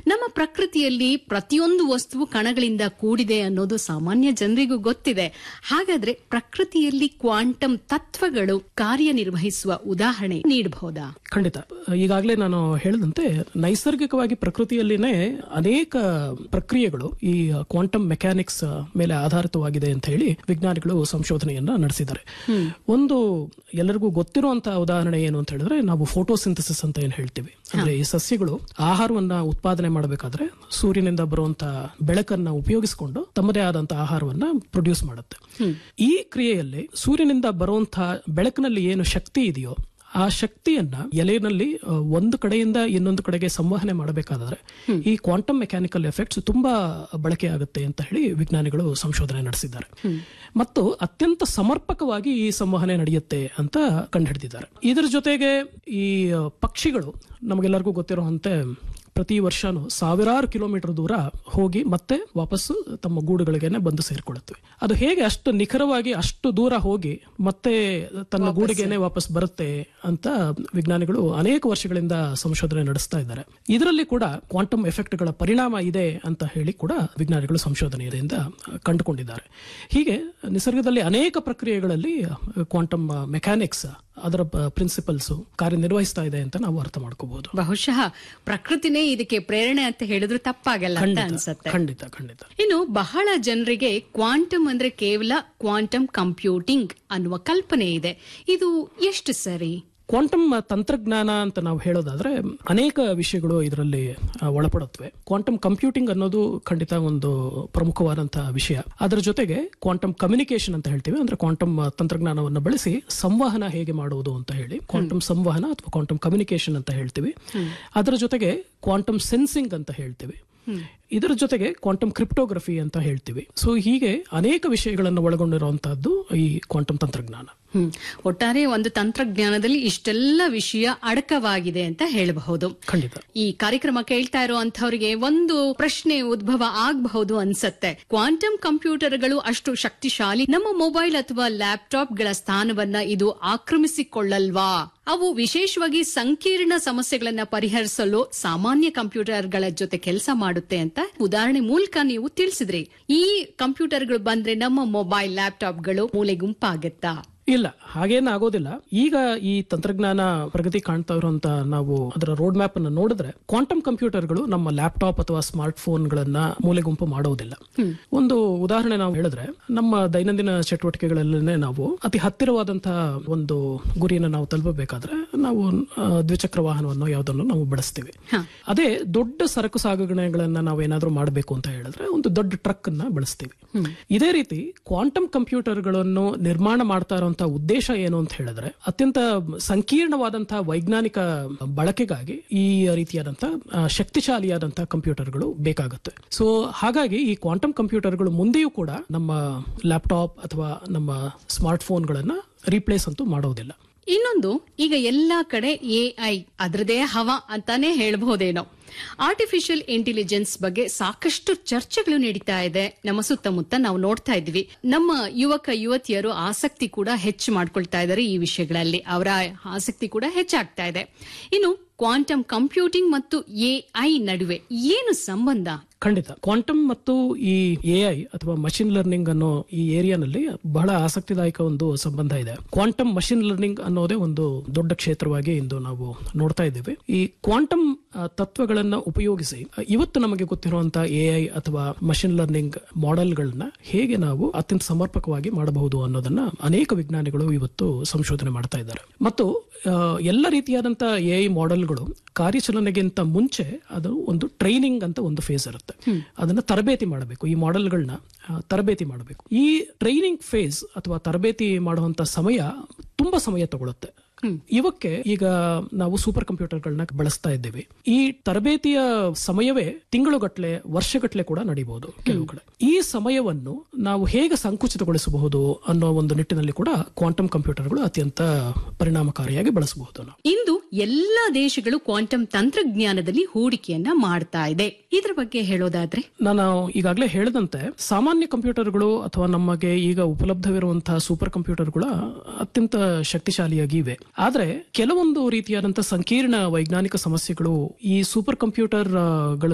ನಮ್ಮ ಪ್ರಕೃತಿಯಲ್ಲಿ ಪ್ರತಿಯೊಂದು ವಸ್ತುವು ಕಣಗಳಿಂದ ಕೂಡಿದೆ ಅನ್ನೋದು ಸಾಮಾನ್ಯ ಜನರಿಗೂ ಗೊತ್ತಿದೆ ಹಾಗಾದ್ರೆ ಪ್ರಕೃತಿಯಲ್ಲಿ ಕ್ವಾಂಟಮ್ ತತ್ವಗಳು ಕಾರ್ಯನಿರ್ವಹಿಸುವ ಉದಾಹರಣೆ ನೀಡಬಹುದಾ ಖಂಡಿತ ಈಗಾಗಲೇ ನಾನು ಹೇಳಿದಂತೆ ನೈಸರ್ಗಿಕವಾಗಿ ಪ್ರಕೃತಿಯಲ್ಲಿನೇ ಅನೇಕ ಪ್ರಕ್ರಿಯೆಗಳು ಈ ಕ್ವಾಂಟಮ್ ಮೆಕ್ಯಾನಿಕ್ಸ್ ಮೇಲೆ ಆಧಾರಿತವಾಗಿದೆ ಅಂತ ಹೇಳಿ ವಿಜ್ಞಾನಿಗಳು ಸಂಶೋಧನೆಯನ್ನ ನಡೆಸಿದ್ದಾರೆ ಒಂದು ಎಲ್ಲರಿಗೂ ಗೊತ್ತಿರುವಂತಹ ಉದಾಹರಣೆ ಏನು ಅಂತ ಹೇಳಿದ್ರೆ ನಾವು ಫೋಟೋಸಿಂಥಸಿಸ್ ಅಂತ ಏನ್ ಹೇಳ್ತೀವಿ ಅಂದ್ರೆ ಈ ಸಸ್ಯಗಳು ಆಹಾರವನ್ನ ಉತ್ಪಾದನೆ ಮಾಡಬೇಕಾದ್ರೆ ಸೂರ್ಯನಿಂದ ಬರುವಂತಹ ಬೆಳಕನ್ನ ಉಪಯೋಗಿಸಿಕೊಂಡು ತಮ್ಮದೇ ಆದಂತಹ ಆಹಾರವನ್ನ ಪ್ರೊಡ್ಯೂಸ್ ಮಾಡುತ್ತೆ ಈ ಕ್ರಿಯೆಯಲ್ಲಿ ಸೂರ್ಯನಿಂದ ಬರುವಂತಹ ಬೆಳಕಿನಲ್ಲಿ ಏನು ಶಕ್ತಿ ಇದೆಯೋ ಆ ಶಕ್ತಿಯನ್ನ ಎಲೆನಲ್ಲಿ ಆ, ಒಂದು ಕಡೆಯಿಂದ ಇನ್ನೊಂದು ಕಡೆಗೆ ಸಂವಹನೆ ಮಾಡಬೇಕಾದ್ರೆ ಈ ಕ್ವಾಂಟಮ್ ಮೆಕ್ಯಾನಿಕಲ್ ಎಫೆಕ್ಟ್ಸ್ ತುಂಬಾ ಬಳಕೆ ಆಗುತ್ತೆ ಅಂತ ಹೇಳಿ ವಿಜ್ಞಾನಿಗಳು ಸಂಶೋಧನೆ ನಡೆಸಿದ್ದಾರೆ ಮತ್ತು ಅತ್ಯಂತ ಸಮರ್ಪಕವಾಗಿ ಈ ಸಂವಹನೆ ನಡೆಯುತ್ತೆ ಅಂತ ಕಂಡುಹಿಡಿದಿದ್ದಾರೆ ಇದರ ಜೊತೆಗೆ ಈ ಆ, ಪಕ್ಷಿಗಳು ನಮಗೆಲ್ಲರಿಗೂ ಗೊತ್ತಿರುವಂತೆ ಪ್ರತಿ ವರ್ಷನೂ ಸಾವಿರಾರು ಕಿಲೋಮೀಟರ್ ದೂರ ಹೋಗಿ ಮತ್ತೆ ವಾಪಸ್ಸು ತಮ್ಮ ಗೂಡುಗಳಿಗೆನೆ ಬಂದು ಸೇರ್ಕೊಳ್ಳುತ್ತವೆ ಅದು ಹೇಗೆ ಅಷ್ಟು ನಿಖರವಾಗಿ ಅಷ್ಟು ದೂರ ಹೋಗಿ ಮತ್ತೆ ತನ್ನ ಗೂಡಿಗೆನೆ ವಾಪಸ್ ಬರುತ್ತೆ ಅಂತ ವಿಜ್ಞಾನಿಗಳು ಅನೇಕ ವರ್ಷಗಳಿಂದ ಸಂಶೋಧನೆ ನಡೆಸ್ತಾ ಇದ್ದಾರೆ ಇದರಲ್ಲಿ ಕೂಡ ಕ್ವಾಂಟಮ್ ಎಫೆಕ್ಟ್ಗಳ ಪರಿಣಾಮ ಇದೆ ಅಂತ ಹೇಳಿ ಕೂಡ ವಿಜ್ಞಾನಿಗಳು ಸಂಶೋಧನೆಯಿಂದ ಕಂಡುಕೊಂಡಿದ್ದಾರೆ ಹೀಗೆ ನಿಸರ್ಗದಲ್ಲಿ ಅನೇಕ ಪ್ರಕ್ರಿಯೆಗಳಲ್ಲಿ ಕ್ವಾಂಟಮ್ ಮೆಕ್ಯಾನಿಕ್ಸ್ ಅದರ ಪ್ರಿನ್ಸಿಪಲ್ಸ್ ಕಾರ್ಯನಿರ್ವಹಿಸ್ತಾ ಇದೆ ಅಂತ ನಾವು ಅರ್ಥ ಮಾಡ್ಕೋಬಹುದು ಬಹುಶಃ ಪ್ರಕೃತಿನೇ ಇದಕ್ಕೆ ಪ್ರೇರಣೆ ಅಂತ ಹೇಳಿದ್ರು ತಪ್ಪಾಗಲ್ಲ ಅಂತ ಖಂಡಿತ ಅನ್ಸತ್ತೆ ಖಂಡಿತ ಖಂಡಿತ ಇನ್ನು ಬಹಳ ಜನರಿಗೆ ಕ್ವಾಂಟಮ್ ಅಂದ್ರೆ ಕೇವಲ ಕ್ವಾಂಟಮ್ ಕಂಪ್ಯೂಟಿಂಗ್ ಅನ್ನುವ ಕಲ್ಪನೆ ಇದೆ ಇದು ಎಷ್ಟು ಸರಿ ಕ್ವಾಂಟಮ್ ತಂತ್ರಜ್ಞಾನ ಅಂತ ನಾವು ಹೇಳೋದಾದ್ರೆ ಅನೇಕ ವಿಷಯಗಳು ಇದರಲ್ಲಿ ಆ, ಒಳಪಡುತ್ತವೆ ಕ್ವಾಂಟಮ್ ಕಂಪ್ಯೂಟಿಂಗ್ ಅನ್ನೋದು ಖಂಡಿತ ಒಂದು ಪ್ರಮುಖವಾದಂತಹ ವಿಷಯ ಅದರ ಜೊತೆಗೆ ಕ್ವಾಂಟಮ್ ಕಮ್ಯುನಿಕೇಶನ್ ಅಂತ ಹೇಳ್ತೀವಿ ಅಂದ್ರೆ ಕ್ವಾಂಟಮ್ ತಂತ್ರಜ್ಞಾನವನ್ನು ಬಳಸಿ ಸಂವಹನ ಹೇಗೆ ಮಾಡುವುದು ಅಂತ ಹೇಳಿ ಕ್ವಾಂಟಮ್ ಸಂವಹನ ಅಥವಾ ಕ್ವಾಂಟಮ್ ಕಮ್ಯುನಿಕೇಶನ್ ಅಂತ ಹೇಳ್ತೀವಿ ಅದರ ಜೊತೆಗೆ ಕ್ವಾಂಟಮ್ ಸೆನ್ಸಿಂಗ್ ಅಂತ ಹೇಳ್ತೀವಿ ಇದರ ಜೊತೆಗೆ ಕ್ವಾಂಟಮ್ ಕ್ರಿಪ್ಟೋಗ್ರಫಿ ಅಂತ ಹೇಳ್ತೀವಿ ಸೊ ಹೀಗೆ ಅನೇಕ ವಿಷಯಗಳನ್ನು ಒಳಗೊಂಡಿರುವಂತಹದ್ದು ಈ ಕ್ವಾಂಟಮ್ ತಂತ್ರಜ್ಞಾನ ಹ್ಮ್ ಒಟ್ಟಾರೆ ಒಂದು ತಂತ್ರಜ್ಞಾನದಲ್ಲಿ ಇಷ್ಟೆಲ್ಲ ವಿಷಯ ಅಡಕವಾಗಿದೆ ಅಂತ ಹೇಳಬಹುದು ಖಂಡಿತ ಈ ಕಾರ್ಯಕ್ರಮ ಕೇಳ್ತಾ ಇರುವಂತವರಿಗೆ ಒಂದು ಪ್ರಶ್ನೆ ಉದ್ಭವ ಆಗಬಹುದು ಅನ್ಸತ್ತೆ ಕ್ವಾಂಟಮ್ ಕಂಪ್ಯೂಟರ್ಗಳು ಅಷ್ಟು ಶಕ್ತಿಶಾಲಿ ನಮ್ಮ ಮೊಬೈಲ್ ಅಥವಾ ಲ್ಯಾಪ್ಟಾಪ್ಗಳ ಸ್ಥಾನವನ್ನ ಇದು ಆಕ್ರಮಿಸಿಕೊಳ್ಳಲ್ವಾ ಅವು ವಿಶೇಷವಾಗಿ ಸಂಕೀರ್ಣ ಸಮಸ್ಯೆಗಳನ್ನ ಪರಿಹರಿಸಲು ಸಾಮಾನ್ಯ ಕಂಪ್ಯೂಟರ್ಗಳ ಜೊತೆ ಕೆಲಸ ಮಾಡುತ್ತೆ ಅಂತ ಉದಾಹರಣೆ ಮೂಲಕ ನೀವು ತಿಳಿಸಿದ್ರಿ ಈ ಕಂಪ್ಯೂಟರ್ಗಳು ಬಂದ್ರೆ ನಮ್ಮ ಮೊಬೈಲ್ ಲ್ಯಾಪ್ಟಾಪ್ಗಳು ಮೂಲೆ ಗುಂಪಾಗತ್ತಾ ಇಲ್ಲ ಹಾಗೇನು ಆಗೋದಿಲ್ಲ ಈಗ ಈ ತಂತ್ರಜ್ಞಾನ ಪ್ರಗತಿ ಕಾಣ್ತಾ ಇರುವಂತ ನಾವು ಅದರ ರೋಡ್ ಮ್ಯಾಪ್ ಅನ್ನು ನೋಡಿದ್ರೆ ಕ್ವಾಂಟಮ್ ಕಂಪ್ಯೂಟರ್ಗಳು ನಮ್ಮ ಲ್ಯಾಪ್ಟಾಪ್ ಅಥವಾ ಸ್ಮಾರ್ಟ್ ಫೋನ್ಗಳನ್ನ ಮೂಲೆಗುಂಪು ಮಾಡೋದಿಲ್ಲ ಒಂದು ಉದಾಹರಣೆ ನಾವು ಹೇಳಿದ್ರೆ ನಮ್ಮ ದೈನಂದಿನ ಚಟುವಟಿಕೆಗಳಲ್ಲೇ ನಾವು ಅತಿ ಹತ್ತಿರವಾದಂತಹ ಒಂದು ಗುರಿಯನ್ನು ನಾವು ತಲುಪಬೇಕಾದ್ರೆ ನಾವು ಆ, ದ್ವಿಚಕ್ರ ವಾಹನವನ್ನು ಯಾವುದನ್ನು ನಾವು ಬಳಸ್ತೀವಿ ಅದೇ ದೊಡ್ಡ ಸರಕು ಸಾಗಣೆಗಳನ್ನ ನಾವು ಏನಾದ್ರೂ ಮಾಡಬೇಕು ಅಂತ ಹೇಳಿದ್ರೆ ಒಂದು ದೊಡ್ಡ ಟ್ರಕ್ ಅನ್ನ ಬಳಸ್ತೀವಿ ಇದೇ ರೀತಿ ಕ್ವಾಂಟಮ್ ಕಂಪ್ಯೂಟರ್ಗಳನ್ನು ನಿರ್ಮಾಣ ಮಾಡ್ತಾ ಇರುವಂತಹ ಉದ್ದೇಶ ಏನು ಅಂತ ಹೇಳಿದ್ರೆ ಅತ್ಯಂತ ಸಂಕೀರ್ಣವಾದಂತಹ ವೈಜ್ಞಾನಿಕ ಬಳಕೆಗಾಗಿ ಈ ರೀತಿಯಾದಂತಹ ಆ, ಶಕ್ತಿಶಾಲಿಯಾದಂತಹ ಕಂಪ್ಯೂಟರ್ಗಳು ಬೇಕಾಗುತ್ತೆ ಸೊ ಹಾಗಾಗಿ ಈ ಕ್ವಾಂಟಮ್ ಕಂಪ್ಯೂಟರ್ಗಳು ಮುಂದೆಯೂ ಕೂಡ ನಮ್ಮ ಲ್ಯಾಪ್ಟಾಪ್ ಅಥವಾ ನಮ್ಮ ಸ್ಮಾರ್ಟ್ ಫೋನ್ಗಳನ್ನ ರೀಪ್ಲೇಸ್ ಅಂತೂ ಮಾಡೋದಿಲ್ಲ ಇನ್ನೊಂದು ಈಗ ಎಲ್ಲಾ ಕಡೆ ಎಐ ಅದರದೇ ಹವ ಅಂತಾನೆ ಹೇಳ್ಬಹುದೇನೋ ಆರ್ಟಿಫಿಷಿಯಲ್ ಇಂಟೆಲಿಜೆನ್ಸ್ ಬಗ್ಗೆ ಸಾಕಷ್ಟು ಚರ್ಚೆಗಳು ನಡೀತಾ ಇದೆ ನಮ್ಮ ಸುತ್ತಮುತ್ತ ನಾವು ನೋಡ್ತಾ ಇದ್ವಿ ನಮ್ಮ ಯುವಕ ಯುವತಿಯರು ಆಸಕ್ತಿ ಕೂಡ ಹೆಚ್ಚು ಮಾಡ್ಕೊಳ್ತಾ ಇದ್ದಾರೆ ಈ ವಿಷಯಗಳಲ್ಲಿ ಅವರ ಆಸಕ್ತಿ ಕೂಡ ಹೆಚ್ಚಾಗ್ತಾ ಇದೆ ಇನ್ನು ಕ್ವಾಂಟಮ್ ಕಂಪ್ಯೂಟಿಂಗ್ ಮತ್ತು ಎಐ ನಡುವೆ ಏನು ಸಂಬಂಧ ಖಂಡಿತ ಕ್ವಾಂಟಮ್ ಮತ್ತು ಈ ಎಐ ಅಥವಾ ಮಷಿನ್ ಲರ್ನಿಂಗ್ ಅನ್ನೋ ಈ ಏರಿಯಾನಲ್ಲಿ ಬಹಳ ಆಸಕ್ತಿದಾಯಕ ಒಂದು ಸಂಬಂಧ ಇದೆ ಕ್ವಾಂಟಮ್ ಮಷಿನ್ ಲರ್ನಿಂಗ್ ಅನ್ನೋದೇ ಒಂದು ದೊಡ್ಡ ಕ್ಷೇತ್ರವಾಗಿ ಇಂದು ನಾವು ನೋಡ್ತಾ ಇದ್ದೇವೆ ಈ ಕ್ವಾಂಟಮ್ ಆ, ತತ್ವಗಳನ್ನ ಉಪಯೋಗಿಸಿ ಆ, ಇವತ್ತು ನಮಗೆ ಗೊತ್ತಿರುವಂತಹ ಎಐ ಅಥವಾ ಮಷಿನ್ ಲರ್ನಿಂಗ್ ಮಾಡೆಲ್ಗಳನ್ನ ಹೇಗೆ ನಾವು ಅತ್ಯಂತ ಸಮರ್ಪಕವಾಗಿ ಮಾಡಬಹುದು ಅನ್ನೋದನ್ನ ಅನೇಕ ವಿಜ್ಞಾನಿಗಳು ಇವತ್ತು ಸಂಶೋಧನೆ ಮಾಡ್ತಾ ಇದ್ದಾರೆ ಮತ್ತು ಆ, ಎಲ್ಲ ರೀತಿಯಾದಂತಹ ಎಐ ಮಾಡೆಲ್ಗಳು ಕಾರ್ಯಾಚರಣೆಗಿಂತ ಮುಂಚೆ ಅದು ಒಂದು ಟ್ರೈನಿಂಗ್ ಅಂತ ಒಂದು ಫೇಸ್ ಇರುತ್ತೆ ಅದನ್ನ ತರಬೇತಿ ಮಾಡಬೇಕು ಈ ಮಾಡೆಲ್ಗಳನ್ನ ತರಬೇತಿ ಮಾಡಬೇಕು ಈ ಟ್ರೈನಿಂಗ್ ಫೇಸ್ ಅಥವಾ ತರಬೇತಿ ಮಾಡುವಂತ ಸಮಯ ತುಂಬಾ ಸಮಯ ತಗೊಳುತ್ತೆ ಇವಕ್ಕೆ ಈಗ ನಾವು ಸೂಪರ್ ಕಂಪ್ಯೂಟರ್ಗಳನ್ನ ಬಳಸ್ತಾ ಇದ್ದೇವೆ ಈ ತರಬೇತಿಯ ಸಮಯವೇ ತಿಂಗಳುಗಟ್ಲೆ ವರ್ಷಗಟ್ಲೆ ಕೂಡ ನಡೀಬಹುದು ಕೆಲವು ಕಡೆ ಈ ಸಮಯವನ್ನು ನಾವು ಹೇಗೆ ಸಂಕುಚಿತಗೊಳಿಸಬಹುದು ಅನ್ನೋ ಒಂದು ನಿಟ್ಟಿನಲ್ಲಿ ಕೂಡ ಕ್ವಾಂಟಮ್ ಕಂಪ್ಯೂಟರ್ಗಳು ಅತ್ಯಂತ ಪರಿಣಾಮಕಾರಿಯಾಗಿ ಬಳಸಬಹುದು ನಾವು ಇಂದು ಎಲ್ಲಾ ದೇಶಗಳು ಕ್ವಾಂಟಮ್ ತಂತ್ರಜ್ಞಾನದಲ್ಲಿ ಹೂಡಿಕೆಯನ್ನ ಮಾಡ್ತಾ ಇದೆ ಇದ್ರ ಬಗ್ಗೆ ಹೇಳೋದಾದ್ರೆ ನಾನು ಈಗಾಗಲೇ ಹೇಳಿದಂತೆ ಸಾಮಾನ್ಯ ಕಂಪ್ಯೂಟರ್ಗಳು ಅಥವಾ ನಮಗೆ ಈಗ ಉಪಲಬ್ಧವಿರುವಂತಹ ಸೂಪರ್ ಕಂಪ್ಯೂಟರ್ಗಳು ಅತ್ಯಂತ ಶಕ್ತಿಶಾಲಿಯಾಗಿ ಇವೆ ಆದ್ರೆ ಕೆಲವೊಂದು ರೀತಿಯಾದಂತಹ ಸಂಕೀರ್ಣ ವೈಜ್ಞಾನಿಕ ಸಮಸ್ಯೆಗಳು ಈ ಸೂಪರ್ ಕಂಪ್ಯೂಟರ್ ಗಳ